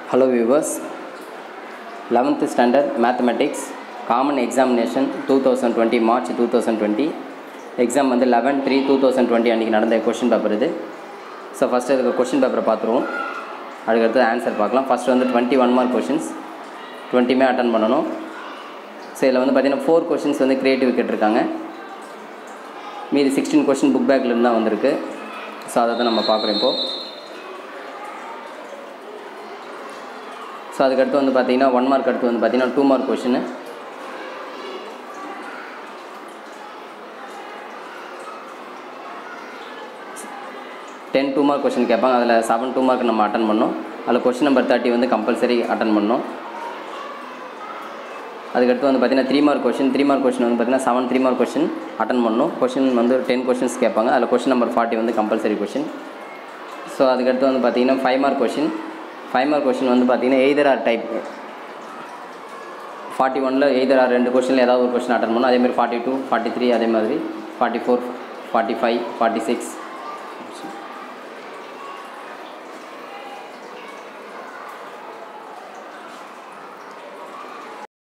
Hello viewers, 11th standard mathematics common examination 2020 March 2020 exam வந்து eleven three two thousand twenty அன்றைக்கி நடந்த question paper இது so first இதுக்கு question பேப்பரை பார்த்துருவோம் அதுக்கடுத்து ஆன்சர் பார்க்கலாம் ஃபஸ்ட்டு வந்து டுவெண்ட்டி ஒன் மார்க் கொஷின்ஸ் டுவெண்ட்டிமே அட்டன் பண்ணணும் ஸோ இதில் வந்து பார்த்திங்கன்னா ஃபோர் கொஷின்ஸ் வந்து க்ரியேட்டிவ் கேட்டிருக்காங்க மீதி சிக்ஸ்டீன் கொஷின் புக் பேக்லேருந்து தான் வந்திருக்கு ஸோ அதை தான் நம்ம பார்க்குறோம் இப்போது ஸோ அதுக்கடுத்து வந்து பார்த்தீங்கன்னா ஒன் மார்க் அடுத்து வந்து பார்த்தீங்கன்னா two mark question ten two mark question கேட்பாங்க அதில் செவன் டூ மார்க் நம்ம அட்டன் பண்ணோம் அதில் கொஷின் நம்பர் தேர்ட்டி வந்து கம்பல்சரி அட்டன் பண்ணோம் அதுக்கடுத்து வந்து பார்த்தீங்கன்னா three mark question three mark question வந்து பார்த்தீங்கன்னா seven three mark question attend பண்ணணும் கொஷின் வந்து டென் கொஷின்ஸ் கேட்பாங்க அதில் கொஷின் நம்பர் ஃபார்ட்டி வந்து கம்பல்சரி கொஷின் ஸோ அதுக்கடுத்து வந்து பார்த்தீங்கன்னா five mark question five mark question வந்து பார்த்தீங்கன்னா எய்தர் ஆர் டைப் ஃபார்ட்டி ஒனில் எய்தர் ஆர் ரெண்டு கொஷினில் ஏதாவது ஒரு கொஷின் அட்டன் பண்ணணும் அதேமாதிரி ஃபார்ட்டி டூ ஃபார்ட்டி த்ரீ அதே மாதிரி forty four forty five forty six